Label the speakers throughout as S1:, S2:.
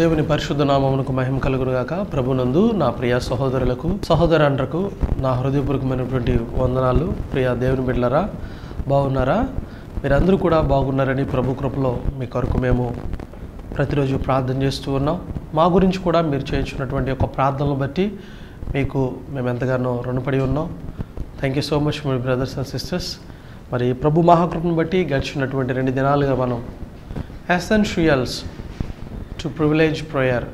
S1: దేవుని పరిశుద్ధ నామమునకు మహిమ కలుగునుగాక ప్రభునందు నా ప్రియ సహోదరులకు సహోదరులకు నా హృదయపూర్వకమైనటువంటి వందనాలు ప్రియ దేవుని బిడ్డలరా బాగున్నారా మీరందరూ కూడా బాగున్నారని ప్రభు కృపలో మీ కొరకు మేము ప్రతిరోజు ప్రార్థన చేస్తూ ఉన్నాం మా గురించి కూడా మీరు చేయించున్నటువంటి ఒక ప్రార్థనలు బట్టి మీకు మేము ఎంతగానో రుణపడి ఉన్నాం thank you so much my brothers and sisters మరి ప్రభు మహాకృపను బట్టి గడిచినటువంటి రెండు దినాలుగా మనం ఎసెన్షియల్స్ టు ప్రివిలేజ్ ప్రేయర్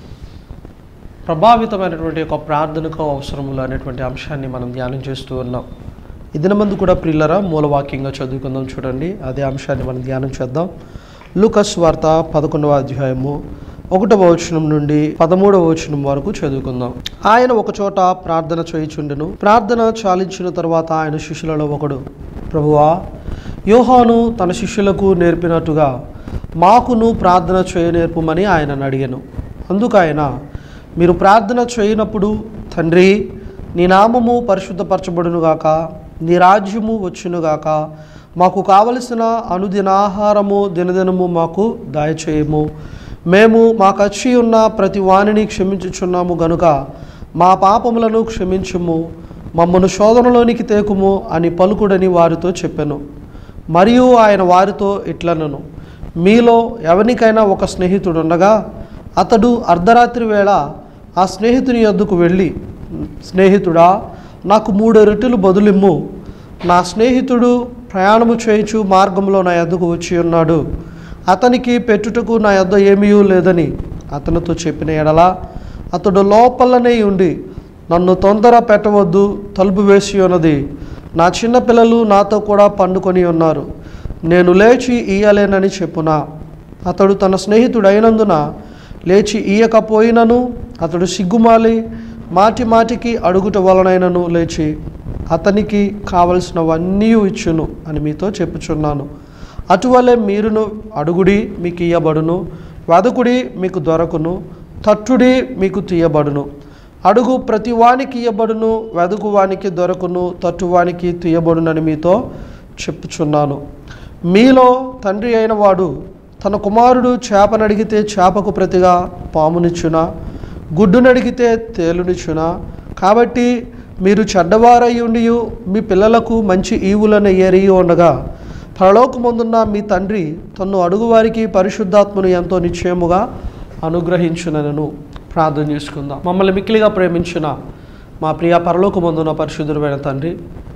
S1: ప్రభావితమైనటువంటి ఒక ప్రార్థనకు అవసరములు అనేటువంటి అంశాన్ని మనం ధ్యానం చేస్తూ ఉన్నాం ఈ దినమందు కూడా ప్రిల్లరా మూలవాక్యంగా చదువుకుందాం చూడండి అదే అంశాన్ని మనం ధ్యానం చేద్దాం లూకస్ వార్త పదకొండవ అధ్యాయము ఒకటవ వచనం నుండి పదమూడవ వచనం వరకు చదువుకుందాం ఆయన ఒక చోట ప్రార్థన చేయుచుండెను ప్రార్థన చాలించిన తర్వాత ఆయన శిష్యులలో ఒకడు ప్రభువా యోహాను తన శిష్యులకు నేర్పినట్టుగా మాకును ప్రార్థన చేయనేర్పమని ఆయనను అడిగాను అందుకు ఆయన మీరు ప్రార్థన చేయనప్పుడు తండ్రి నీ నామము పరిశుద్ధపరచబడునుగాక నీ రాజ్యము వచ్చునుగాక మాకు కావలసిన అనుదినాహారము దినదినము మాకు దయచేయము మేము మాకు వచ్చి ఉన్న ప్రతి వాణిని క్షమించుచున్నాము గనుక మా పాపములను క్షమించుము మమ్మను శోధనలోనికి తేకుము అని పలుకుడని వారితో చెప్పాను మరియు ఆయన వారితో ఇట్లనను మీలో ఎవరికైనా ఒక స్నేహితుడు ఉండగా అతడు అర్ధరాత్రి వేళ ఆ స్నేహితుని యొద్దకు వెళ్ళి స్నేహితుడా నాకు మూడు రొట్టెలు బదులిమ్ము నా స్నేహితుడు ప్రయాణము చేయుచు మార్గంలో నా యొద్దకు వచ్చి ఉన్నాడు అతనికి పెట్టుటకు నా యొద్ద ఏమీ లేదని అతనితో చెప్పిన ఎడల అతడు లోపలనే ఉండి నన్ను తొందర పెట్టవద్దు తలుపు వేసి ఉన్నది నా చిన్నపిల్లలు నాతో కూడా పండుకొని ఉన్నారు నేను లేచి ఇయ్యలేనని చెప్పునా అతడు తన స్నేహితుడైనందున లేచి ఇయ్యకపోయినను అతడు సిగ్గుమాలి మాటి మాటికి అడుగుట వలనైనను లేచి అతనికి కావలసినవన్నీ ఇచ్చును అని మీతో చెప్పుచున్నాను అటువలే మీరును అడుగుడి మీకు ఇయ్యబడును వెదకుడి మీకు దొరకును తట్టుడి మీకు తీయబడును అడుగు ప్రతి వానికి ఇయ్యబడును వెదుకు వానికి దొరకును తట్టువానికి తీయబడునని మీతో చెప్పుచున్నాను మీలో తండ్రి అయిన వాడు తన కుమారుడు చేపనడిగితే చేపకు ప్రతిగా పామునిచ్చునా గుడ్డునడిగితే తేలునిచ్చునా కాబట్టి మీరు చెడ్డవారై ఉండి మీ పిల్లలకు మంచి ఈవులను ఎరిగి ఉండగా పరలోకమందున్న మీ తండ్రి తన్ను అడుగువారికి పరిశుద్ధాత్మను ఎంతో నిశ్చయముగా అనుగ్రహించునను ప్రార్థన చేసుకుందాం మమ్మల్ని మిక్కిలిగా ప్రేమించిన మా ప్రియ పరలోకమందున పరిశుద్ధుడైన తండ్రి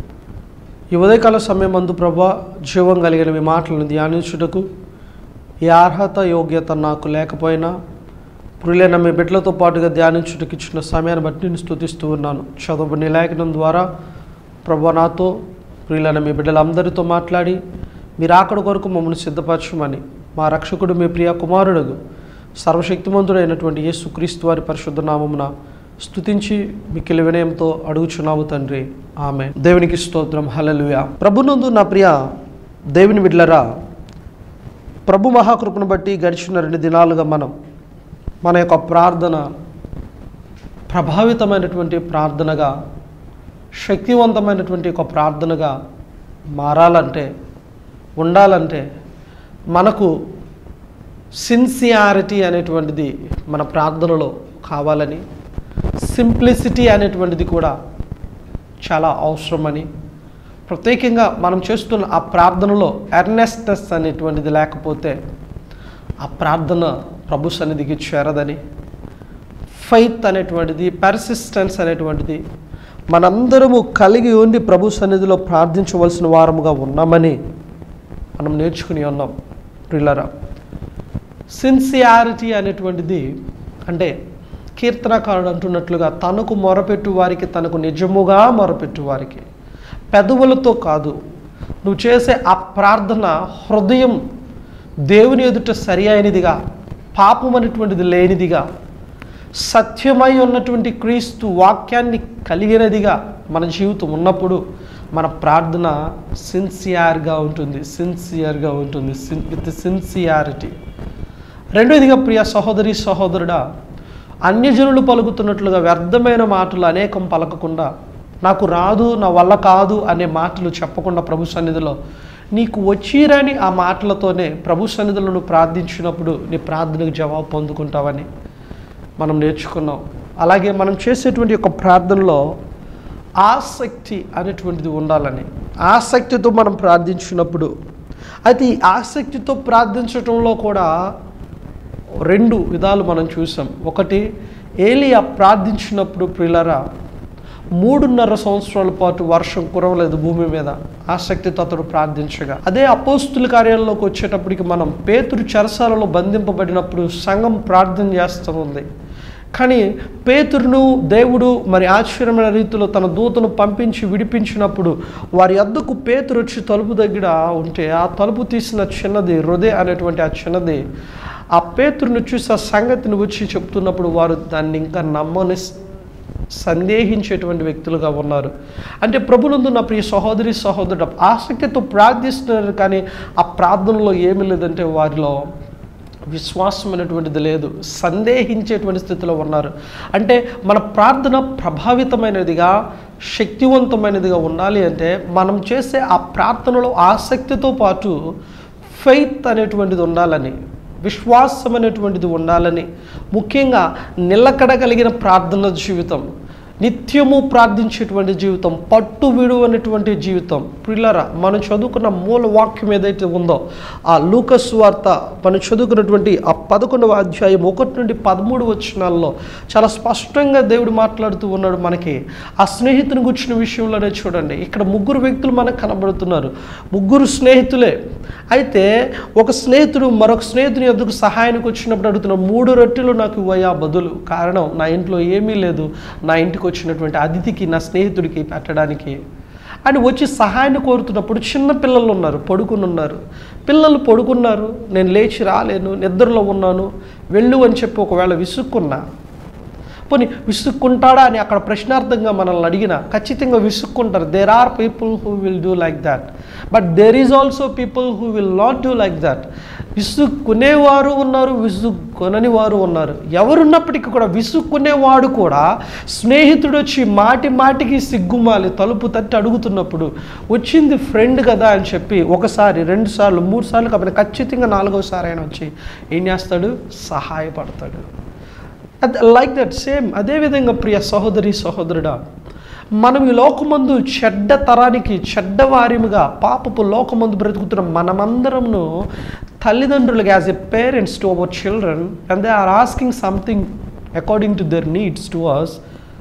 S1: ఈ ఉదయకాల సమయం మందు ప్రభా జీవం కలిగిన మీ మాటలను ధ్యానించుటకు ఈ అర్హత యోగ్యత నాకు లేకపోయినా పురులైన మీ బిడ్డలతో పాటుగా ధ్యానించుటకు ఇచ్చిన సమయాన్ని బట్టి నేను స్థుతిస్తూ ఉన్నాను చదువు నీ లేఖనం ద్వారా ప్రభా నాతో ప్రియులైన మీ బిడ్డలందరితో మాట్లాడి మీరు ఆకడ కొరకు మమ్మల్ని సిద్ధపరచమని మా రక్షకుడు మీ ప్రియ కుమారుడు సర్వశక్తిమంతుడైనటువంటి యేసుక్రీస్తు వారి పరిశుద్ధ నామమున స్తుతించి మిక్కిలి వినయంతో అడుగుచున్నాము తండ్రి ఆమె దేవునికి స్తోత్రం హలలుయ ప్రభునందు నా ప్రియ దేవుని బిడ్లరా ప్రభు మహాకృపను బట్టి గడిచిన రెండు దినాలుగా మనం మన యొక్క ప్రార్థన ప్రభావితమైనటువంటి ప్రార్థనగా శక్తివంతమైనటువంటి ఒక ప్రార్థనగా మారాలంటే ఉండాలంటే మనకు సిన్సియారిటీ అనేటువంటిది మన ప్రార్థనలో కావాలని సింప్లిసిటీ అనేటువంటిది కూడా చాలా అవసరమని ప్రత్యేకంగా మనం చేస్తున్న ఆ ప్రార్థనలో ఎర్నెస్టెస్ అనేటువంటిది లేకపోతే ఆ ప్రార్థన ప్రభు సన్నిధికి చేరదని ఫైత్ అనేటువంటిది పర్సిస్టెన్స్ అనేటువంటిది మనందరము కలిగి ఉండి ప్రభు సన్నిధిలో ప్రార్థించవలసిన వారముగా ఉన్నామని మనం నేర్చుకుని ఉన్నాం ప్రిల్లరా సిన్సియారిటీ అనేటువంటిది అంటే కీర్తనకారుడు అంటున్నట్లుగా తనకు మొరపెట్టు వారికి తనకు నిజముగా మొరపెట్టు వారికి పెదవులతో కాదు నువ్వు చేసే ఆ ప్రార్థన హృదయం దేవుని ఎదుట సరి అయినదిగా పాపం అనేటువంటిది లేనిదిగా సత్యమై ఉన్నటువంటి క్రీస్తు వాక్యాన్ని కలిగినదిగా మన జీవితం ఉన్నప్పుడు మన ప్రార్థన సిన్సియర్గా ఉంటుంది సిన్సియర్గా ఉంటుంది సిన్ విత్ సిన్సియారిటీ రెండవదిగా ప్రియ సహోదరి సహోదరుడా అన్యజనులు పలుకుతున్నట్లుగా వ్యర్థమైన మాటలు అనేకం పలకకుండా నాకు రాదు నా వల్ల కాదు అనే మాటలు చెప్పకుండా ప్రభు సన్నిధిలో నీకు వచ్చిరాని ఆ మాటలతోనే ప్రభు సన్నిధిలో నువ్వు ప్రార్థించినప్పుడు నీ ప్రార్థనకు జవాబు పొందుకుంటావని మనం నేర్చుకున్నాం అలాగే మనం చేసేటువంటి యొక్క ప్రార్థనలో ఆసక్తి అనేటువంటిది ఉండాలని ఆసక్తితో మనం ప్రార్థించినప్పుడు అయితే ఈ ఆసక్తితో ప్రార్థించటంలో కూడా రెండు విధాలు మనం చూసాం ఒకటి ఏలియా ప్రార్థించినప్పుడు ప్రిలరా మూడున్నర సంవత్సరాల పాటు వర్షం కురవలేదు భూమి మీద ఆసక్తితో అతడు ప్రార్థించగా అదే అపోస్తుల కార్యాలలోకి వచ్చేటప్పటికి మనం పేతురు చెరసాలలో బంధింపబడినప్పుడు సంఘం ప్రార్థన చేస్తూ ఉంది కానీ పేతురును దేవుడు మరి ఆశ్చర్యమైన రీతిలో తన దూతను పంపించి విడిపించినప్పుడు వారి అద్దకు పేతురు వచ్చి తలుపు దగ్గర ఉంటే ఆ తలుపు తీసిన చిన్నది హృదయ అనేటువంటి ఆ చిన్నది ఆ పేతురును చూసి ఆ సంగతిని వచ్చి చెప్తున్నప్పుడు వారు దాన్ని ఇంకా నమ్మని సందేహించేటువంటి వ్యక్తులుగా ఉన్నారు అంటే ప్రభునందు నా ప్రియ సహోదరి సహోదరుడు ఆసక్తితో ప్రార్థిస్తున్నారు కానీ ఆ ప్రార్థనలో ఏమీ లేదంటే వారిలో విశ్వాసం అనేటువంటిది లేదు సందేహించేటువంటి స్థితిలో ఉన్నారు అంటే మన ప్రార్థన ప్రభావితమైనదిగా శక్తివంతమైనదిగా ఉండాలి అంటే మనం చేసే ఆ ప్రార్థనలో ఆసక్తితో పాటు ఫెయిత్ అనేటువంటిది ఉండాలని విశ్వాసం అనేటువంటిది ఉండాలని ముఖ్యంగా నిలకడ కలిగిన ప్రార్థన జీవితం నిత్యము ప్రార్థించేటువంటి జీవితం పట్టు విడువనటువంటి జీవితం పిల్లరా మనం చదువుకున్న మూల వాక్యం ఏదైతే ఉందో ఆ లూకస్ వార్త మనం చదువుకున్నటువంటి ఆ పదకొండవ అధ్యాయం ఒకటి నుండి పదమూడు వచనాల్లో చాలా స్పష్టంగా దేవుడు మాట్లాడుతూ ఉన్నాడు మనకి ఆ స్నేహితుని గుర్చిన విషయంలోనే చూడండి ఇక్కడ ముగ్గురు వ్యక్తులు మనకు కనబడుతున్నారు ముగ్గురు స్నేహితులే అయితే ఒక స్నేహితుడు మరొక స్నేహితుని ఎందుకు సహాయానికి వచ్చినప్పుడు అడుగుతున్నాడు మూడు రొట్టెలు నాకు ఇవ్వయా బదులు కారణం నా ఇంట్లో ఏమీ లేదు నా ఇంటికి వచ్చినటువంటి అతిథికి నా స్నేహితుడికి పెట్టడానికి అని వచ్చి సహాయాన్ని కోరుతున్నప్పుడు చిన్న పిల్లలు ఉన్నారు పడుకుని ఉన్నారు పిల్లలు పడుకున్నారు నేను లేచి రాలేను నిద్రలో ఉన్నాను వెళ్ళు అని చెప్పి ఒకవేళ విసుక్కున్నా పోనీ విసుక్కుంటాడా అని అక్కడ ప్రశ్నార్థంగా మనల్ని అడిగిన ఖచ్చితంగా విసుక్కుంటారు there are people who will do like that but there is also people who will not do like that విసుక్కునేవారు ఉన్నారు విసుక్కొనని వారు ఉన్నారు ఎవరున్నప్పటికీ కూడా విసుక్కునేవాడు కూడా స్నేహితుడు వచ్చి మాటి మాటికి సిగ్గుమాలి తలుపు తట్టి అడుగుతున్నప్పుడు వచ్చింది ఫ్రెండ్ కదా అని చెప్పి ఒకసారి రెండు సార్లు మూడు సార్లు కాబట్టి ఖచ్చితంగా నాలుగోసారి ఆయన వచ్చి ఏం చేస్తాడు సహాయపడతాడు లైక్ దట్ సేమ్ అదేవిధంగా ప్రియ సహోదరి సహోదరుడా మనం ఈ లోకమందు చెడ్డ తరానికి చెడ్డ వారిముగా పాపపు లోకమందు బ్రతుకుతున్న మనమందరమును తల్లిదండ్రులుగా as a parents to our children and they are asking something according to their needs to us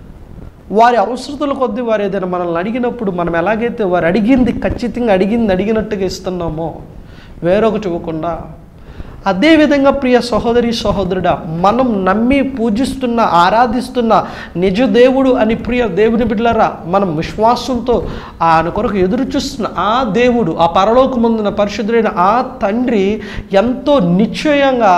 S1: వారి అవసరతల కొద్దీ వారు ఏదైనా మనల్ని అడిగినప్పుడు మనం ఎలాగైతే వారు అడిగింది ఖచ్చితంగా అడిగింది అడిగినట్టుగా ఇస్తున్నామో వేరొకటి ఇవ్వకుండా అదేవిధంగా ప్రియ సహోదరి సహోదరుడా మనం నమ్మి పూజిస్తున్న ఆరాధిస్తున్న నిజ దేవుడు అని ప్రియ దేవుని బిడ్డలరా మనం విశ్వాసంతో ఆయన కొరకు ఎదురు చూస్తున్న ఆ దేవుడు ఆ పరలోకమందున పరిశుద్ధుడైన ఆ తండ్రి ఎంతో నిశ్చయంగా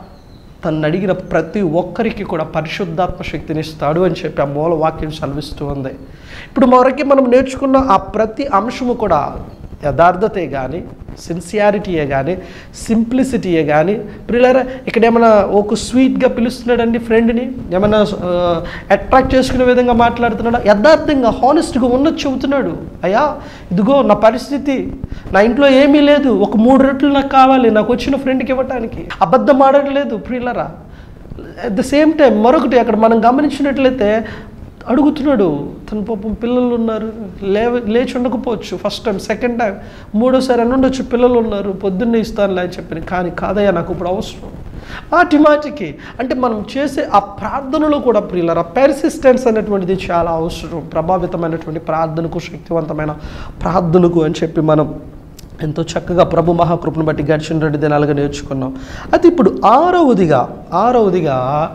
S1: తను అడిగిన ప్రతి ఒక్కరికి కూడా పరిశుద్ధాత్మ శక్తిని ఇస్తాడు అని చెప్పి ఆ మూల వాక్యం సెలవిస్తూ ఉంది ఇప్పుడు మరొక మనం నేర్చుకున్న ఆ ప్రతి అంశము కూడా యథార్థతే కానీ సిన్సియారిటీయే కానీ సింప్లిసిటీయే కానీ పిల్లరా ఇక్కడ ఏమైనా ఒక స్వీట్గా పిలుస్తున్నాడండి ఫ్రెండ్ని ఏమైనా అట్రాక్ట్ చేసుకునే విధంగా మాట్లాడుతున్నాడా యథార్థంగా హానెస్ట్గా ఉన్నది చెబుతున్నాడు అయ్యా ఇదిగో నా పరిస్థితి నా ఇంట్లో ఏమీ లేదు ఒక మూడు రెట్లు నాకు కావాలి నాకు వచ్చిన ఫ్రెండ్కి ఇవ్వటానికి అబద్ధం ఆడట్లేదు ప్రియులరా అట్ ద సేమ్ టైం మరొకటి అక్కడ మనం గమనించినట్లయితే అడుగుతున్నాడు తన పాపం పిల్లలు ఉన్నారు లే లేచి ఉండకపోవచ్చు ఫస్ట్ టైం సెకండ్ టైం మూడోసారి అని ఉండొచ్చు పిల్లలు ఉన్నారు పొద్దున్నే ఇస్తానులే అని చెప్పి కానీ కాదయ్యా నాకు ఇప్పుడు అవసరం మాటి మాటికి అంటే మనం చేసే ఆ ప్రార్థనలో కూడా ప్రియులరా పెర్సిస్టెన్స్ అనేటువంటిది చాలా అవసరం ప్రభావితమైనటువంటి ప్రార్థనకు శక్తివంతమైన ప్రార్థనకు అని చెప్పి మనం ఎంతో చక్కగా ప్రభు మహాకృపను బట్టి గడిచిన రెండు దినాలుగా నేర్చుకున్నాం అయితే ఇప్పుడు ఆరవదిగా ఆరవదిగా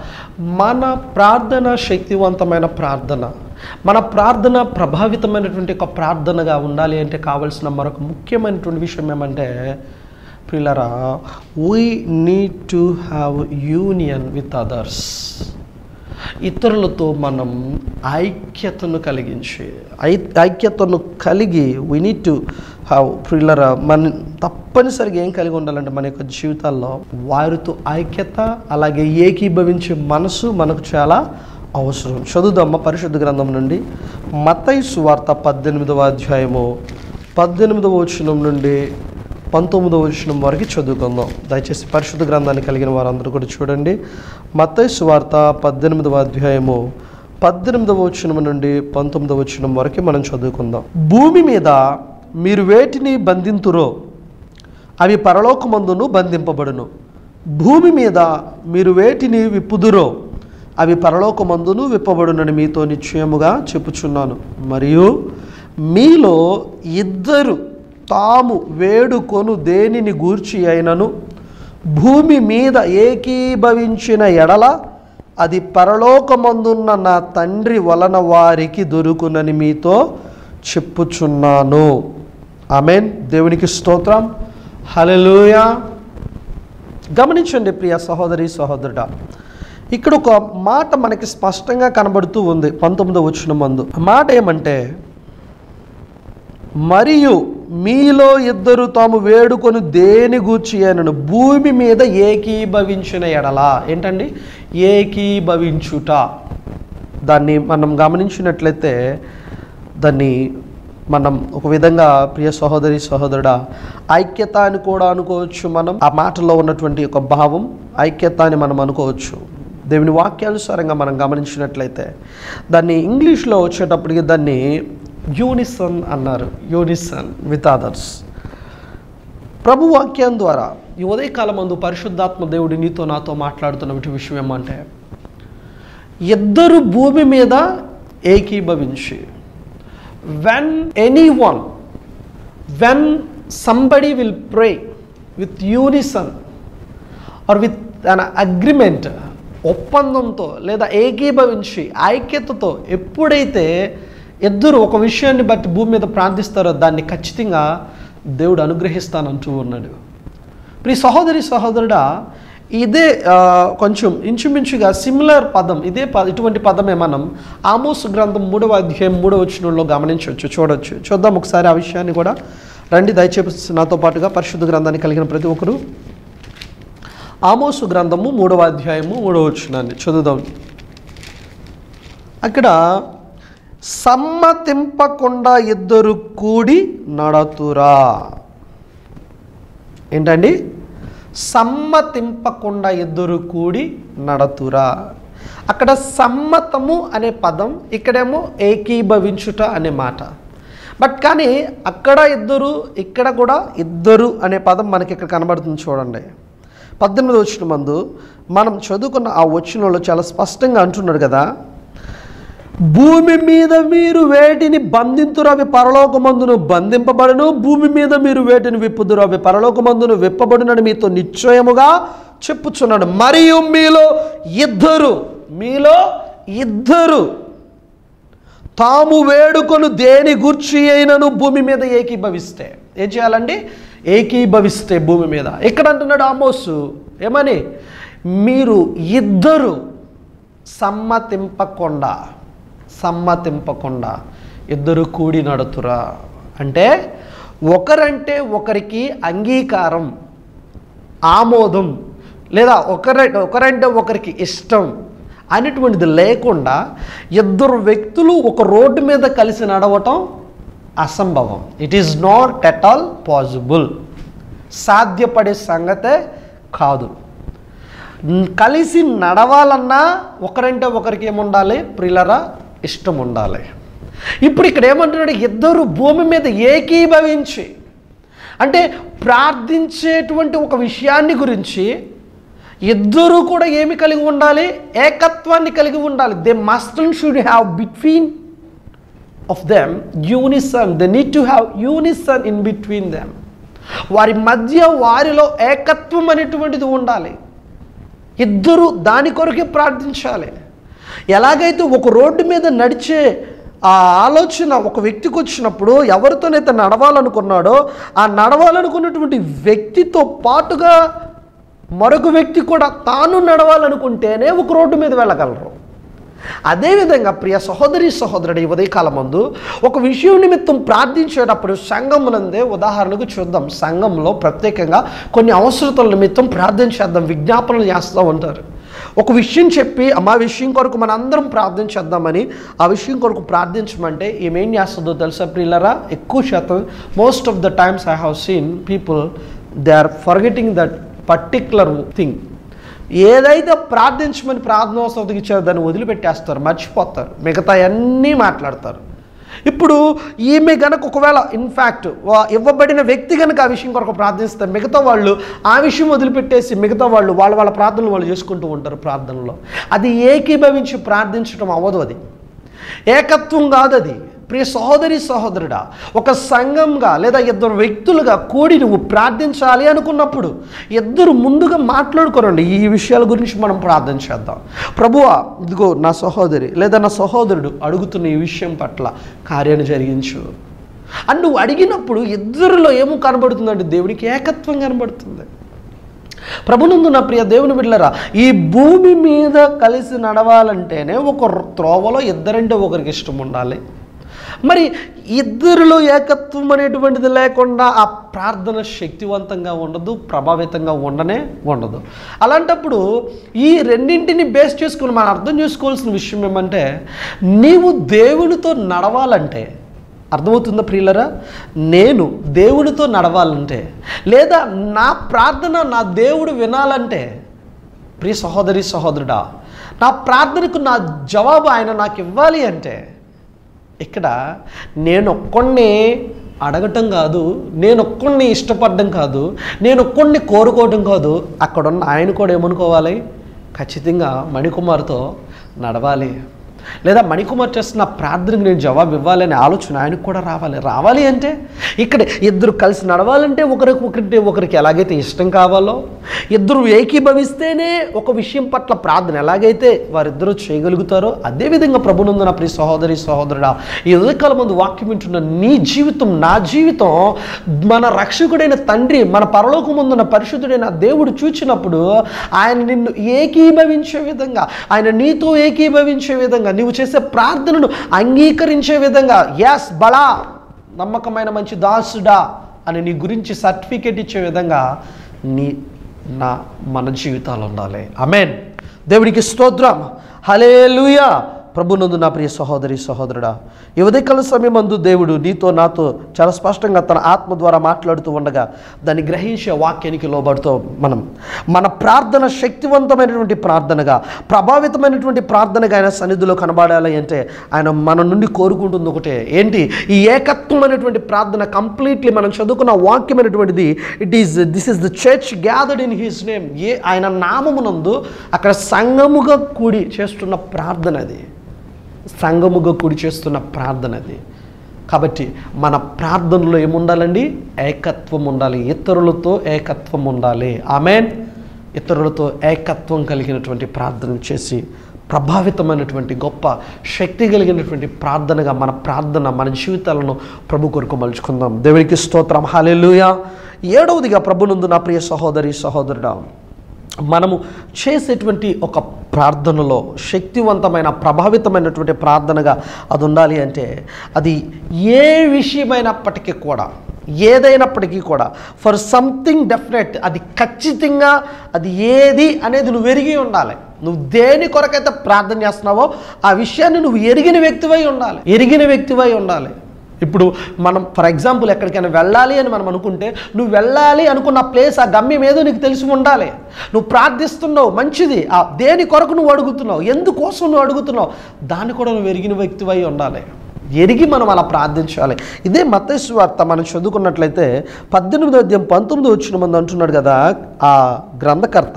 S1: మన ప్రార్థన శక్తివంతమైన ప్రార్థన మన ప్రార్థన ప్రభావితమైనటువంటి ఒక ప్రార్థనగా ఉండాలి అంటే కావాల్సిన మరొక ముఖ్యమైనటువంటి విషయం ఏమంటే ప్రిలరా we need to have union with others ఇతరులతో మనం ఐక్యతను కలిగించి ఐ ఐక్యతను కలిగి వీ నీడ్ టు హ్యావ్ ప్రిల్లర మన తప్పనిసరిగా ఏం కలిగి ఉండాలంటే మన యొక్క జీవితాల్లో వారితో ఐక్యత అలాగే ఏకీభవించే మనసు మనకు చాలా అవసరం చదువుదమ్మ పరిశుద్ధ గ్రంథం నుండి మతై సువార్త పద్దెనిమిదవ అధ్యాయము పద్దెనిమిదవ వచనం నుండి పంతొమ్మిదవ వచనం వరకు చదువుకుందాం దయచేసి పరిశుద్ధ గ్రంథాన్ని కలిగిన వారందరూ కూడా చూడండి మత్తయి సువార్త పద్దెనిమిదవ అధ్యాయము పద్దెనిమిదవ వచనం నుండి పంతొమ్మిదవ వచనం వరకు మనం చదువుకుందాం భూమి మీద మీరు వేటిని బంధింతురో అవి పరలోకమందును బంధింపబడును భూమి మీద మీరు వేటిని విప్పుదురో అవి పరలోకమందును విప్పబడునని మీతో నిశ్చయముగా చెప్పుచున్నాను మరియు మీలో ఇద్దరు తాము వేడుకొను దేనిని గూర్చి అయినను భూమి మీద ఏకీభవించిన ఎడల అది పరలోకమందున్న నా తండ్రి వలన వారికి దొరుకునని మీతో చెప్పుచున్నాను ఆమెన్ దేవునికి స్తోత్రం హల్లెలూయా గమనించండి ప్రియ సహోదరి సహోదరుడా ఇక్కడ ఒక మాట మనకి స్పష్టంగా కనబడుతూ ఉంది పంతొమ్మిదో వచ్చిన మందు ఆ మాట ఏమంటే మరియు మీలో ఇద్దరు తాము వేడుకొని దేని గూర్చి అయినను భూమి మీద ఏకీభవించిన ఎడలా ఏంటండి ఏకీభవించుట దాన్ని మనం గమనించినట్లయితే దాన్ని మనం ఒక విధంగా ప్రియ సహోదరి సహోదరుడా ఐక్యత అని కూడా అనుకోవచ్చు మనం ఆ మాటలో ఉన్నటువంటి ఒక భావం ఐక్యత అని మనం అనుకోవచ్చు దేవుని వాక్యానుసారంగా మనం గమనించినట్లయితే దాన్ని ఇంగ్లీష్లో వచ్చేటప్పటికి దాన్ని యూనిసన్ అన్నారు యూనిసన్ విత్ అదర్స్ ప్రభు వాక్యం ద్వారా ఈ ఉదయకాలం మందు పరిశుద్ధాత్మ దేవుడి నీతో నాతో మాట్లాడుతున్న విషయం ఏమంటే ఇద్దరు భూమి మీద ఏకీభవించి when any one when somebody will pray with unison or with an agreement ఒప్పందంతో లేదా ఏకీభవించి ఐక్యతతో ఎప్పుడైతే ఇద్దరు ఒక విషయాన్ని బట్టి భూమి మీద ప్రార్థిస్తారో దాన్ని ఖచ్చితంగా దేవుడు అనుగ్రహిస్తానంటూ ఉన్నాడు ప్రియ సహోదరి సహోదరుడా ఇదే ఆ, కొంచెం ఇంచుమించుగా సిమిలర్ పదం ఇదే ప ఇటువంటి పదమే మనం ఆమోస్ గ్రంథం మూడవ అధ్యాయం మూడవ వచనంలో గమనించవచ్చు చూడొచ్చు చూద్దాం ఒకసారి ఆ విషయాన్ని కూడా రండి దయచేసి నాతో పాటుగా పరిశుద్ధ గ్రంథాన్ని కలిగిన ప్రతి ఒక్కరు ఆమోసు గ్రంథము మూడవ అధ్యాయము మూడవ వచనాన్ని చదువుదాం అక్కడ సమ్మతింపకుండా ఇద్దరు కూడి నడతురా ఏంటండి సమ్మతింపకుండా ఇద్దరు కూడి నడతురా అక్కడ సమ్మతము అనే పదం ఇక్కడేమో ఏకీభవించుట అనే మాట బట్ కానీ అక్కడ ఇద్దరు ఇక్కడ కూడా ఇద్దరు అనే పదం మనకి ఇక్కడ కనబడుతుంది చూడండి పద్దెనిమిది వచ్చిన మందు మనం చదువుకున్న ఆ వచ్చినలో చాలా స్పష్టంగా అంటున్నాడు కదా భూమి మీద మీరు వేటిని బంధింతురు అవి పరలోకమందును బంధింపబడును భూమి మీద మీరు వేటిని విప్పుదురు అవి పరలోకమందును విప్పబడునని మీతో నిశ్చయముగా చెప్పుచున్నాడు మరియు మీలో ఇద్దరు మీలో ఇద్దరు తాము వేడుకొను దేని గుర్చి అయినను భూమి మీద ఏకీభవిస్తే ఏం చేయాలండి ఏకీభవిస్తే భూమి మీద ఎక్కడ అంటున్నాడు ఆమోసు ఏమని మీరు ఇద్దరు సమ్మతింపకుండా సమ్మతింపకుండా ఇద్దరు కూడి నడుతురా అంటే ఒకరంటే ఒకరికి అంగీకారం ఆమోదం లేదా ఒకర ఒకరంటే ఒకరికి ఇష్టం అనేటువంటిది లేకుండా ఇద్దరు వ్యక్తులు ఒక రోడ్డు మీద కలిసి నడవటం అసంభవం it is not at all possible సాధ్యపడే సంగతే కాదు న్- కలిసి నడవాలన్నా ఒకరంటే ఒకరికి ఏముండాలి ప్రిలరా ఇష్టం ఉండాలి ఇప్పుడు ఇక్కడ ఏమంటున్నాడు ఇద్దరు భూమి మీద ఏకీభవించి అంటే ప్రార్థించేటువంటి ఒక విషయాన్ని గురించి ఇద్దరు కూడా ఏమి కలిగి ఉండాలి ఏకత్వాన్ని కలిగి ఉండాలి they must and should have between of them unison they need to have unison in between them వారి మధ్య వారిలో ఏకత్వం అనేటువంటిది ఉండాలి ఇద్దరు దాని కొరకే ప్రార్థించాలి ఎలాగైతే ఒక రోడ్డు మీద నడిచే ఆ ఆలోచన ఒక వ్యక్తికి వచ్చినప్పుడు ఎవరితోనైతే నడవాలనుకున్నాడో ఆ నడవాలనుకున్నటువంటి వ్యక్తితో పాటుగా మరొక వ్యక్తి కూడా తాను నడవాలనుకుంటేనే ఒక రోడ్డు మీద వెళ్ళగలరు అదేవిధంగా ప్రియ సహోదరి సహోదరుడు ఈ ఉదయకాలం మందు ఒక విషయం నిమిత్తం ప్రార్థించేటప్పుడు సంఘమునందే ఉదాహరణకు చూద్దాం సంఘంలో ప్రత్యేకంగా కొన్ని అవసరతల నిమిత్తం ప్రార్థన చేద్దాం విజ్ఞాపనలు చేస్తూ ఉంటారు ఒక విషయం చెప్పి అమ్మ ఆ విషయం కొరకు మన అందరం ప్రార్థన చేద్దామని ఆ విషయం కొరకు ప్రార్థించమంటే ఈమె ఏం చేస్తుందో తెలుసా ప్రియులరా ఎక్కువ శాతం most of the times I have seen people they are forgetting that particular thing ఏదైతే ప్రార్థించమని ప్రార్థన అవసరం ఇచ్చారో దాన్ని వదిలిపెట్టేస్తారు మర్చిపోతారు మిగతా అన్నీ మాట్లాడతారు ఇప్పుడు ఈమె గనక ఒకవేళ ఇన్ఫ్యాక్ట్ ఇవ్వబడిన వ్యక్తి కనుక ఆ విషయం కొరకు ప్రార్థిస్తే మిగతా వాళ్ళు ఆ విషయం వదిలిపెట్టేసి మిగతా వాళ్ళు వాళ్ళ వాళ్ళ ప్రార్థనలు వాళ్ళు చేసుకుంటూ ఉంటారు ప్రార్థనలో అది ఏకీభవించి ప్రార్థించడం అవ్వదు అది ఏకత్వం కాదు అది ప్రియ సహోదరి సహోదరుడా ఒక సంఘంగా లేదా ఇద్దరు వ్యక్తులుగా కూడి నువ్వు ప్రార్థించాలి అనుకున్నప్పుడు ఇద్దరు ముందుగా మాట్లాడుకోరండి ఈ విషయాల గురించి మనం ప్రార్థన చేద్దాం ప్రభువా ఇదిగో నా సహోదరి లేదా నా సహోదరుడు అడుగుతున్న ఈ విషయం పట్ల కార్యాన్ని జరిగించు అని నువ్వు అడిగినప్పుడు ఇద్దరిలో ఏమో కనబడుతుందంటే దేవునికి ఏకత్వం కనబడుతుంది ప్రభునందు నా ప్రియ దేవుని బిడ్డలరా ఈ భూమి మీద కలిసి నడవాలంటేనే ఒక త్రోవలో ఇద్దరంటే ఒకరికి ఇష్టం ఉండాలి మరి ఇద్దరిలో ఏకత్వం అనేటువంటిది లేకుండా ఆ ప్రార్థన శక్తివంతంగా ఉండదు ప్రభావితంగా ఉండనే ఉండదు అలాంటప్పుడు ఈ రెండింటిని బేస్ చేసుకుని మనం అర్థం చేసుకోవాల్సిన విషయం ఏమంటే నీవు దేవునితో నడవాలంటే అర్థమవుతుందా ప్రియులరా నేను దేవునితో నడవాలంటే లేదా నా ప్రార్థన నా దేవుడు వినాలంటే ప్రియ సహోదరి సహోదరుడా నా ప్రార్థనకు నా జవాబు ఆయన నాకు ఇవ్వాలి అంటే ఇక్కడ నేను ఒక్కడిని అడగటం కాదు నేను ఒక్కడిని ఇష్టపడడం కాదు నేను ఒక్కడిని కోరుకోవడం కాదు అక్కడున్న ఆయన కూడా ఏమనుకోవాలి ఖచ్చితంగా మణికుమార్తో నడవాలి లేదా మణికుమార్ చేస్తున్న ప్రార్థనకు నేను జవాబు ఇవ్వాలనే ఆలోచన ఆయనకు కూడా రావాలి రావాలి అంటే ఇక్కడ ఇద్దరు కలిసి నడవాలంటే ఒకరికి ఒకరికి ఒకరికి ఎలాగైతే ఇష్టం కావాలో ఇద్దరు ఏకీభవిస్తేనే ఒక విషయం పట్ల ప్రార్థన ఎలాగైతే వారిద్దరూ చేయగలుగుతారో అదేవిధంగా ప్రభునందు నా ప్రియ సహోదరి సహోదరుడా ఈ ఉదయకాల ముందు వాక్యం వింటున్న నీ జీవితం నా జీవితం మన రక్షకుడైన తండ్రి మన పరలోకముందున్న పరిశుద్ధుడైన దేవుడు చూచినప్పుడు ఆయన నిన్ను ఏకీభవించే విధంగా ఆయన నీతో ఏకీభవించే విధంగా నీవు చేసే ప్రార్థనను అంగీకరించే విధంగా ఎస్ బలా నమ్మకమైన మంచి దాసుడా అని నీ గురించి సర్టిఫికేట్ ఇచ్చే విధంగా నీ నా మన జీవితాలు ఉండాలి అమెన్ దేవుడికి స్తోత్రం హలేలుయా ప్రభునందు నా ప్రియ సహోదరి సహోదరుడా ఈ ఉదయకాల సమయమందు దేవుడు నీతో నాతో చాలా స్పష్టంగా తన ఆత్మ ద్వారా మాట్లాడుతూ ఉండగా దాన్ని గ్రహించే వాక్యానికి లోబడుతూ మనం మన ప్రార్థన శక్తివంతమైనటువంటి ప్రార్థనగా ప్రభావితమైనటువంటి ప్రార్థనగా ఆయన సన్నిధిలో కనబడాలి అంటే ఆయన మన నుండి కోరుకుంటుంది ఒకటే ఏంటి ఈ ఏకత్వమైనటువంటి ప్రార్థన కంప్లీట్లీ మనం చదువుకున్న వాక్యమైనటువంటిది it is this is the church gathered in his name ఏ ఆయన నామమునందు అక్కడ సంఘముగా కూడి చేస్తున్న ప్రార్థన అది సంఘముగా కూడి చేస్తున్న ప్రార్థన అది కాబట్టి మన ప్రార్థనలో ఏముండాలండి ఏకత్వం ఉండాలి ఇతరులతో ఏకత్వం ఉండాలి ఆమెన్ ఇతరులతో ఏకత్వం కలిగినటువంటి ప్రార్థన చేసి ప్రభావితమైనటువంటి గొప్ప శక్తి కలిగినటువంటి ప్రార్థనగా మన ప్రార్థన మన జీవితాలను ప్రభు కొరకు మలుచుకుందాం దేవునికి స్తోత్రం హాలెలుయా ఏడవదిగా ప్రభునందు నా ప్రియ సహోదరి సహోదరుడా మనము చేసేటువంటి ఒక ప్రార్థనలో శక్తివంతమైన ప్రభావితమైనటువంటి ప్రార్థనగా అది ఉండాలి అంటే అది ఏ విషయమైనప్పటికీ కూడా ఏదైనప్పటికీ కూడా ఫర్ సంథింగ్ డెఫినెట్ అది ఖచ్చితంగా అది ఏది అనేది నువ్వు ఎరిగి ఉండాలి నువ్వు దేని కొరకైతే ప్రార్థన చేస్తున్నావో ఆ విషయాన్ని నువ్వు ఎరిగిన వ్యక్తివై ఉండాలి ఎరిగిన వ్యక్తివై ఉండాలి ఇప్పుడు మనం ఫర్ ఎగ్జాంపుల్ ఎక్కడికైనా వెళ్ళాలి అని మనం అనుకుంటే నువ్వు వెళ్ళాలి అనుకున్న ప్లేస్ ఆ గమ్యం ఏదో నీకు తెలిసి ఉండాలి నువ్వు ప్రార్థిస్తున్నావు మంచిది ఆ దేని కొరకు నువ్వు అడుగుతున్నావు ఎందుకోసం నువ్వు అడుగుతున్నావు దాన్ని కూడా నువ్వు ఎరిగిన వ్యక్తివై ఉండాలి ఎరిగి మనం అలా ప్రార్థించాలి ఇదే మతేసు వార్త మనం చదువుకున్నట్లయితే పద్దెనిమిదో అధ్యాయం పంతొమ్మిది వచ్చిన మంది అంటున్నాడు కదా ఆ గ్రంథకర్త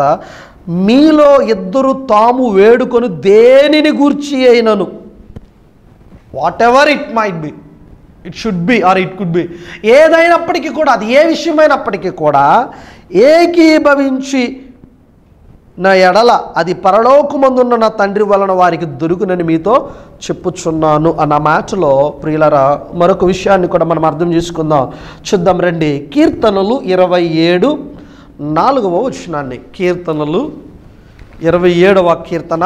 S1: మీలో ఇద్దరు తాము వేడుకొని దేనిని గూర్చి అయినను whatever it might be it should be or it could be ఏదైనప్పటికీ కూడా అది ఏ విషయమైనప్పటికీ కూడా ఏకీభవించి నా ఎడల అది పరలోకమందున్న నా తండ్రి వలన వారికి దొరుకునని మీతో చెప్పుచున్నాను అన్న మాటలో ప్రియులరా మరొక విషయాన్ని కూడా మనం అర్థం చేసుకుందాం చూద్దాం రండి కీర్తనలు ఇరవై ఏడు నాలుగవ వచనాన్ని కీర్తనలు ఇరవై ఏడవ కీర్తన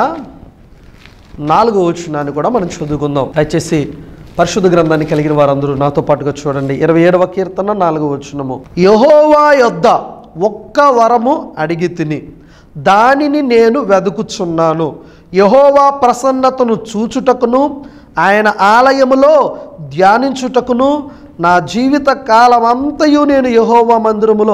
S1: నాలుగవ వచనాన్ని కూడా మనం చదువుకుందాం దయచేసి పరిశుద్ధ గ్రంథాన్ని కలిగిన వారందరూ నాతో పాటుగా చూడండి ఇరవై ఏడవ కీర్తన నాలుగవ వచనము యహోవా యొద్ద ఒక్క వరము అడిగి తిని దానిని నేను వెదుకుచున్నాను యహోవా ప్రసన్నతను చూచుటకును ఆయన ఆలయములో ధ్యానించుటకును నా జీవిత కాలమంతయు నేను యహోవా మందిరములో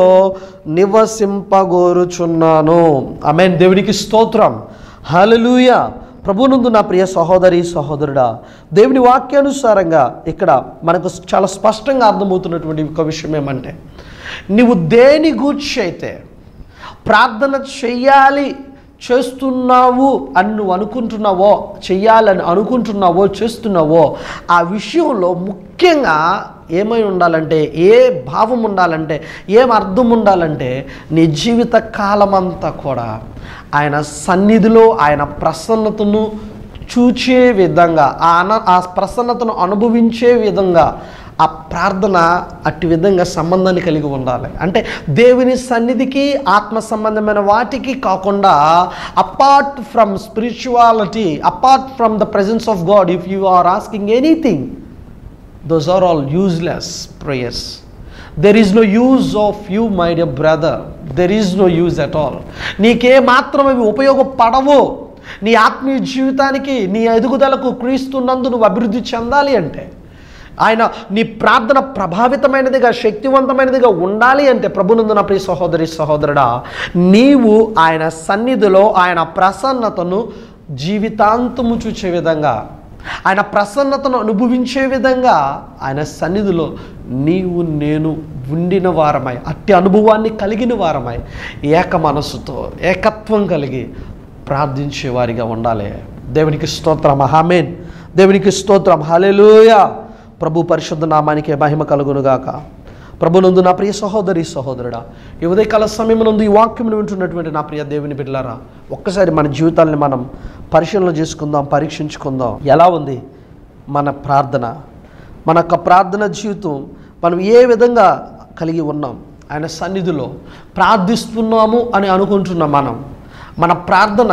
S1: నివసింపగోరుచున్నాను ఆమెన్ దేవునికి స్తోత్రం హల్లెలూయ ప్రభునందు నా ప్రియ సహోదరి సహోదరుడా దేవుని వాక్యానుసారంగా ఇక్కడ మనకు చాలా స్పష్టంగా అర్థమవుతున్నటువంటి ఒక విషయం ఏమంటే నీవు దేని గూర్చి అయితే ప్రార్థన చెయ్యాలి చేస్తున్నావు అని నువ్వు అనుకుంటున్నావో చెయ్యాలని అనుకుంటున్నావో చేస్తున్నావో ఆ విషయంలో ముఖ్యంగా ఏమై ఉండాలంటే ఏ భావం ఉండాలంటే ఏం అర్థం ఉండాలంటే నీ జీవిత కాలమంతా కూడా ఆయన సన్నిధిలో ఆయన ప్రసన్నతను చూచే విధంగా ఆ అన ఆ ప్రసన్నతను అనుభవించే విధంగా ఆ ప్రార్థన అట్టి విధంగా సంబంధాన్ని కలిగి ఉండాలి అంటే దేవుని సన్నిధికి ఆత్మ సంబంధమైన వాటికి కాకుండా apart from spirituality apart from the presence of God if you are asking anything those are all useless prayers there is no use of you my dear brother there is no use at all నీకే మాత్రం అవి ఉపయోగపడవు నీ ఆత్మీయ జీవితానికి నీ ఎదుగుదలకు క్రీస్తున్నందు నువ్వు అభివృద్ధి చెందాలి అంటే ఆయన నీ ప్రార్థన ప్రభావితమైనదిగా శక్తివంతమైనదిగా ఉండాలి అంటే ప్రభునందు నా ప్రియ సహోదరి సహోదరుడా నీవు ఆయన సన్నిధిలో ఆయన ప్రసన్నతను జీవితాంతము చూచే విధంగా ఆయన ప్రసన్నతను అనుభవించే విధంగా ఆయన సన్నిధిలో నీవు నేను ఉండిన వారమై అట్టి అనుభవాన్ని కలిగిన వారమై ఏక మనస్సుతో ఏకత్వం కలిగి ప్రార్థించే వారిగా ఉండాలి దేవునికి స్తోత్రం హామేన్ దేవునికి స్తోత్రం హల్లెలూయా ప్రభు పరిశుద్ధ నామానికి మహిమ కలుగునుగాక ప్రభునందు నా ప్రియ సహోదరి సహోదరుడా ఈ ఉదయకాల సమయమునందు ఈ వాక్యమును వింటున్నటువంటి నా ప్రియ దేవుని బిడ్డలారా ఒక్కసారి మన జీవితాన్ని మనం పరిశీలన చేసుకుందాం పరీక్షించుకుందాం ఎలా ఉంది మన ప్రార్థన మన యొక్క ప్రార్థన జీవితం మనం ఏ విధంగా కలిగి ఉన్నాం ఆయన సన్నిధిలో ప్రార్థిస్తున్నాము అని అనుకుంటున్నాం మనం మన ప్రార్థన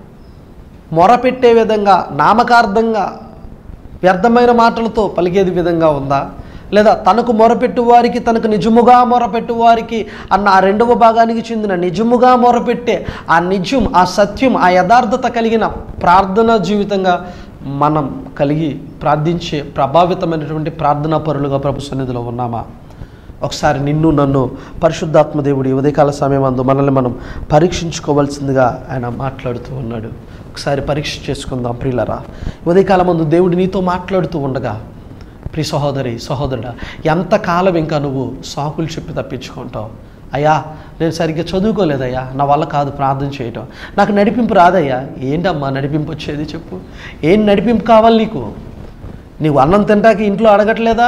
S1: మొరపెట్టే విధంగా నామకార్థంగా వ్యర్థమైన మాటలతో పలికేది విధంగా ఉందా లేదా తనకు మొరపెట్టు వారికి తనకు నిజముగా మొరపెట్టు వారికి అన్న ఆ రెండవ భాగానికి చెందిన నిజముగా మొరపెట్టే ఆ నిజం ఆ సత్యం ఆ యథార్థత కలిగిన ప్రార్థన జీవితంగా మనం కలిగి ప్రార్థించే ప్రభావితమైనటువంటి ప్రార్థనా పరులుగా ప్రభు సన్నిధిలో ఉన్నామా ఒకసారి నిన్ను నన్ను పరిశుద్ధాత్మ దేవుడి ఉదయకాల సమయం అందు మనల్ని మనం పరీక్షించుకోవాల్సిందిగా ఆయన మాట్లాడుతూ ఉన్నాడు ఒకసారి పరీక్ష చేసుకుందాం ప్రియులరా ఉదయకాలం ముందు దేవుడు నీతో మాట్లాడుతూ ఉండగా ప్రియ సహోదరి సహోదరుడా ఎంతకాలం ఇంకా నువ్వు సాకులు చెప్పి తప్పించుకుంటావు అయ్యా నేను సరిగ్గా చదువుకోలేదయ్యా నా వల్ల కాదు ప్రార్థన చేయటం నాకు నడిపింపు రాదయ్యా ఏంటమ్మా నడిపింపు వచ్చేది చెప్పు ఏం నడిపింపు కావాలి నీకు నీవు అన్నం తింటాకి ఇంట్లో అడగట్లేదా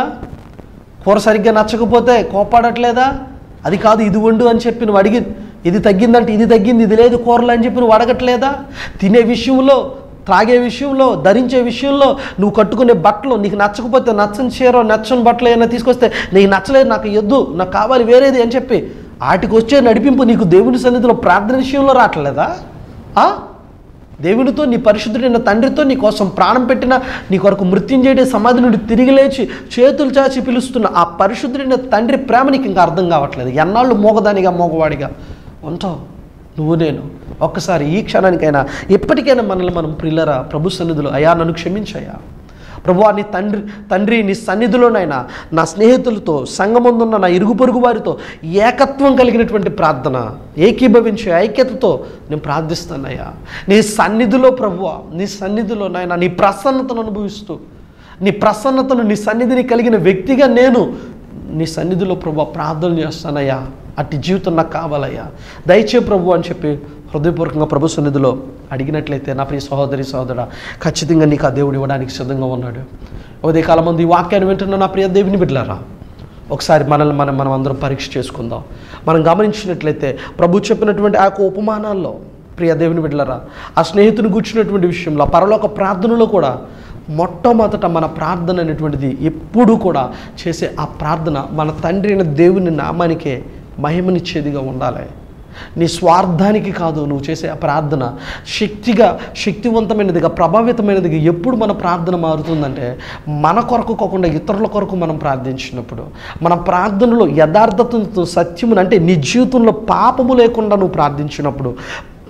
S1: కూర సరిగ్గా నచ్చకపోతే కోపాడట్లేదా అది కాదు ఇది వండు అని చెప్పి నువ్వు అడిగి ఇది తగ్గిందంటే ఇది తగ్గింది ఇది లేదు కూరలు అని చెప్పి నువ్వు అడగట్లేదా తినే విషయంలో త్రాగే విషయంలో ధరించే విషయంలో నువ్వు కట్టుకునే బట్టలు నీకు నచ్చకపోతే నచ్చని చీర నచ్చని బట్టలు ఏమైనా తీసుకొస్తే నీకు నచ్చలేదు నాకు ఎద్దు నాకు కావాలి వేరేది అని చెప్పి వాటికి వచ్చే నడిపింపు నీకు దేవుని సన్నిధిలో ప్రార్థన విషయంలో రావట్లేదా ఆ? దేవునితో నీ పరిశుద్ధుడైన తండ్రితో నీ కోసం ప్రాణం పెట్టిన నీ కొరకు మృత్యుంజయుడే సమాధి నుండి తిరిగి లేచి చేతులు చాచి పిలుస్తున్న ఆ పరిశుద్ధుడైన తండ్రి ప్రేమ నీకు ఇంకా అర్థం కావట్లేదు ఎన్నాళ్ళు మోగదానిగా మోగవాడిగా ఉంటావు నువ్వు నేను ఒక్కసారి ఈ క్షణానికైనా ఎప్పటికైనా మనల్ని మనం ప్రిల్లరా ప్రభు సన్నిధిలో అయా నన్ను క్షమించయ్యా ప్రభువా నీ తండ్రి తండ్రి నీ సన్నిధిలోనైనా నా స్నేహితులతో సంగముందున్న నా ఇరుగు పొరుగు వారితో ఏకత్వం కలిగినటువంటి ప్రార్థన ఏకీభవించే ఐక్యతతో నేను ప్రార్థిస్తానయ్యా నీ సన్నిధిలో ప్రభువా నీ సన్నిధిలో నాయన నీ ప్రసన్నతను అనుభవిస్తూ నీ ప్రసన్నతను నీ సన్నిధిని కలిగిన వ్యక్తిగా నేను నీ సన్నిధిలో ప్రభు ప్రార్థన చేస్తానయ్యా అట్టి జీవితం నాకు కావాలయ్యా దయచే ప్రభు అని చెప్పి హృదయపూర్వకంగా ప్రభు సన్నిధిలో అడిగినట్లయితే నా ప్రియ సహోదరి సహోదరా ఖచ్చితంగా నీకు ఆ దేవుడు ఇవ్వడానికి సిద్ధంగా ఉన్నాడు ఉదయకాలం మంది ఈ వాక్యాన్ని వింటున్న నా ప్రియ దేవుని బిడ్డలారా ఒకసారి మనల్ని మనం మనం అందరం పరీక్ష చేసుకుందాం మనం గమనించినట్లయితే ప్రభు చెప్పినటువంటి ఆ యొక్క ఉపమానాల్లో ప్రియ దేవుని బిడ్డలరా ఆ స్నేహితుని కూర్చున్నటువంటి విషయంలో ఆ పరలోక ప్రార్థనలో కూడా మొట్టమొదట మన ప్రార్థన అనేటువంటిది ఎప్పుడూ కూడా చేసే ఆ ప్రార్థన మన తండ్రి అయిన దేవుని నామానికే మహిమనిచ్చేదిగా ఉండాలి నీ స్వార్థానికి కాదు నువ్వు చేసే ఆ ప్రార్థన శక్తిగా శక్తివంతమైనదిగా ప్రభావితమైనదిగా ఎప్పుడు మన ప్రార్థన మారుతుందంటే మన కొరకు కాకుండా ఇతరుల కొరకు మనం ప్రార్థించినప్పుడు మన ప్రార్థనలో యథార్థతతో సత్యమును అంటే నీ జీవితంలో పాపము లేకుండా నువ్వు ప్రార్థించినప్పుడు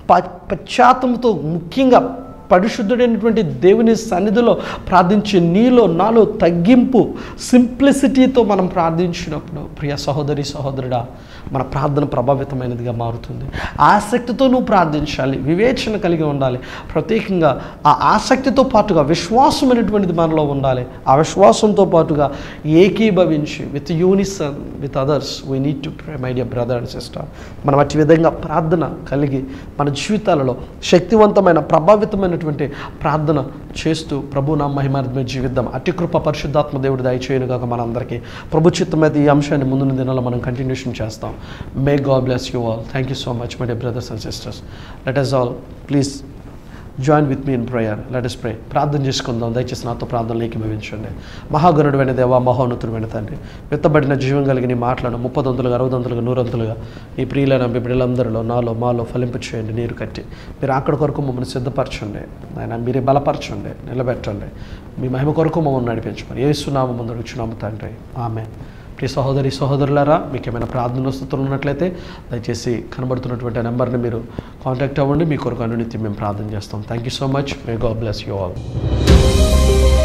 S1: ప పశ్చాత్తంతో ముఖ్యంగా పరిశుద్ధుడైనటువంటి దేవుని సన్నిధిలో ప్రార్థించే నీలో నాలో తగ్గింపు సింప్లిసిటీతో మనం ప్రార్థించినప్పుడు ప్రియ సహోదరి సహోదరుడా మన ప్రార్థన ప్రభావితమైనదిగా మారుతుంది ఆసక్తితో నువ్వు ప్రార్థించాలి వివేచన కలిగి ఉండాలి ప్రత్యేకంగా ఆ ఆసక్తితో పాటుగా విశ్వాసమైనటువంటిది మనలో ఉండాలి ఆ విశ్వాసంతో పాటుగా ఏకీభవించి with unison with others we need to pray my dear brother and sister మనం అట్టి విధంగా ప్రార్థన కలిగి మన జీవితాలలో శక్తివంతమైన ప్రభావితమైనటువంటి ప్రార్థన చేస్తూ ప్రభు నా మహిమార్థమే జీవిద్దాం అతి కృప పరిశుద్ధాత్మ దేవుడు దయచేయను కాక మనందరికీ ప్రభు చిత్తమైతే ఈ అంశాన్ని ముందున్న దినాల్లో మనం కంటిన్యూషన్ చేస్తాం may God bless you all thank you so much my dear brothers and sisters let us all please join with me in prayer let us pray ప్రార్థన చేసుకుందాం దయచేసి నాతో ప్రార్థనలు ఏకీభవించండి మహాగణుడైన దేవ మహోన్నతుడైన తండ్రి విత్తబడిన జీవం కలిగి నీ మాటలను ముప్పదంతులుగా అరవదంతులుగా నూరంతులుగా నీ ప్రియులైన మీ బిడ్డలందరిలో నాలో మాలో ఫలింపు చేయండి నీరు కట్టి మీరు అక్కడి కొరకు మమ్మల్ని సిద్ధపరచండి ఆయన మీరే బలపరచండి నిలబెట్టండి మీ మహిమ కొరకు మమ్మల్ని నడిపించమని ఏసునామ ముందు వచ్చినాము తండ్రి ఆమె ప్రియ సహోదరి సహోదరులారా మీకు ఏమైనా ప్రార్థన వస్తుతులు ఉన్నట్లయితే దయచేసి కనబడుతున్నటువంటి ఆ నెంబర్ని మీరు కాంటాక్ట్ అవ్వండి మీ కొరకు అనునిత్యం మేము ప్రార్థన చేస్తాం thank you so much may God bless you all